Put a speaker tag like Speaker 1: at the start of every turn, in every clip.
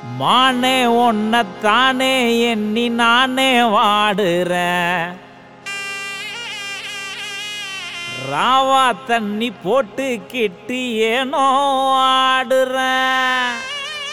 Speaker 1: மானே ஒன்னத்தானே எண்ணி நானே வாடுறேன் ராவா தண்ணி போட்டு கிட்டி ஏனோ ஆடுறேன்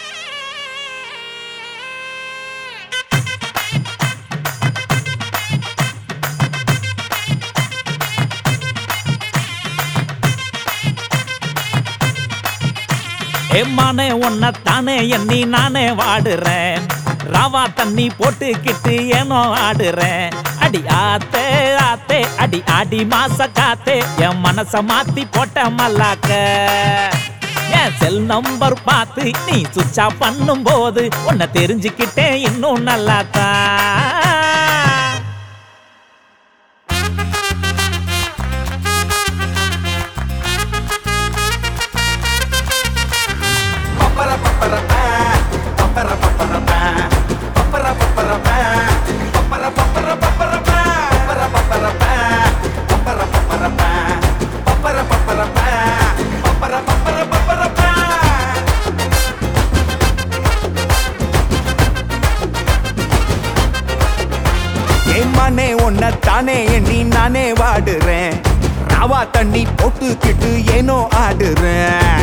Speaker 1: ஏமானே உன்னத்தானே எண்ணி நானே வாடுறேன் ராவா தண்ணி போட்டுக்கிட்டு ஏனோ ஆடுறேன் அடி ஆத்தே ஆத்தே அடி ஆடி மாச காத்தே என் மனச மாத்தி போட்ட மல்லாக்க என் செல் நம்பர் பார்த்து நீ சுவிட்ச் ஆஃப் பண்ணும் போது உன்னை தெரிஞ்சுக்கிட்டேன் இன்னும் நல்லாத்தான்
Speaker 2: ஏமானே உன்னை தானே எண்ணி நானே வாடுறேன் ராவா தண்ணி போட்டுக்கிட்டு ஏனோ ஆடுறேன்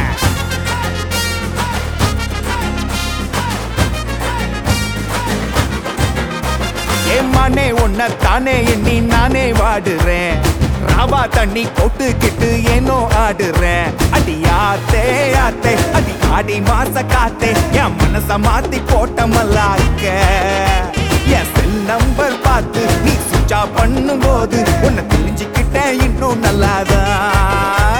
Speaker 2: ஏமானே உன்னை தானே எண்ணி நானே வாடுறேன் ராவா தண்ணி போட்டுக்கிட்டு ஏனோ ஆடுறேன் அடி ஆத்தே ஆத்தே அடி ஆடி மாச காத்தே என் மனச மாத்தி போட்ட மல்லாக்க என் செல் நம்பர் பார்த்து நீ சுவிட்ச் ஆஃப் பண்ணும்போது உன்னை தெரிஞ்சுக்கிட்டேன் இன்னும் நல்லாதான்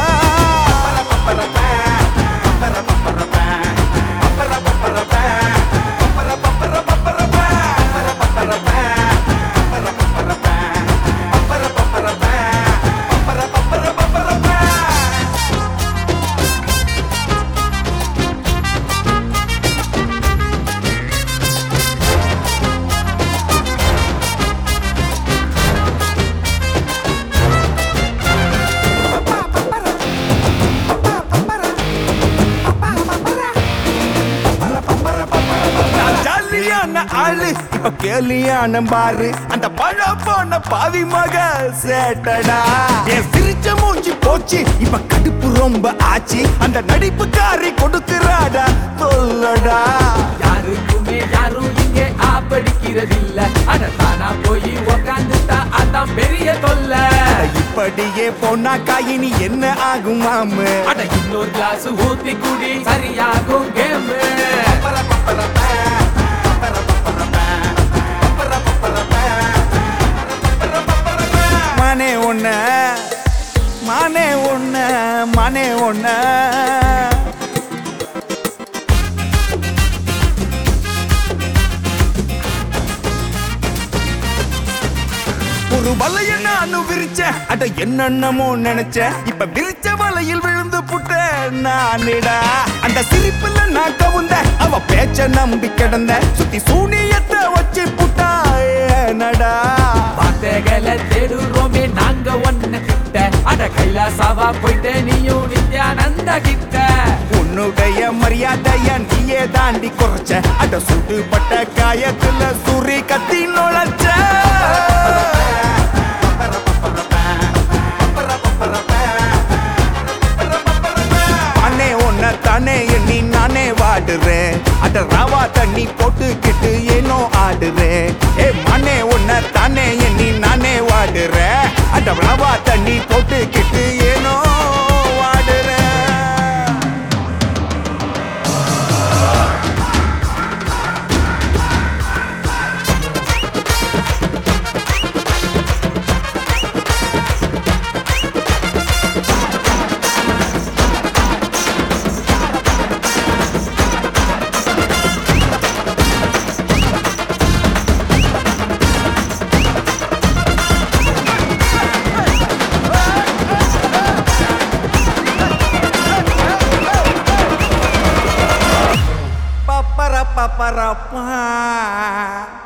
Speaker 2: நான் ஜாலியான ஆளு இப்ப கேலியான பாரு அந்த பழ போன பாவி மக சேட்டடா என் சிரிச்ச மூஞ்சி போச்சு இப்ப கடுப்பு ரொம்ப ஆச்சு அந்த நடிப்புக்காரி கொடுக்கிறாடா சொல்லடா
Speaker 3: யாருக்குமே யாரும் இங்கே ஆப்படிக்கிறதில்ல அட தானா போய் உக்காந்துட்டா அதான் பெரிய தொல்லை
Speaker 2: இப்படியே போனா காயினி என்ன ஆகும் மாமு
Speaker 3: அட இன்னொரு கிளாஸ் ஊத்தி குடி சரியாகும் கேம்
Speaker 2: மானே ஒண்ண மானே ஒண்ண மானே ஒண்ண ஒரு வலைய நானும் விரிச்சேன் அட என்னென்னமோ நினைச்சேன் இப்ப விரிச்ச வலையில் விழுந்து புட்டேன் நானிடா அந்த சிரிப்புல நான் கவுந்த அவ பேச்ச நம்பி கிடந்த சுத்தி சூனியத்தை வச்சு புட்டா ஏனடா
Speaker 3: வார்த்தைகளை தேடுறோமே நாங்க ஒன்ன கிட்ட அட கைலாசாவா போயிட்டு நீயும் நித்யானந்த கிட்ட
Speaker 2: உன்னுடைய மரியாதைய நீயே தாண்டி குறைச்ச அட சுடுபட்ட காயத்துல சுரி கத்தி நுழைச்ச அண்ணே உன்னை தானே எண்ணி நானே வாடுறேன் அட ராவா தண்ணி போட்டுக்கிட்டு ஏனோ ஆடுறேன் ஏ மண்ணே உன்னை தானே எண்ணி நானே வாடுறேன் அட ராவா தண்ணி போட்டுக்கிட்டு ஏனோ வாடுறேன் பப்பர பப்பரப்பா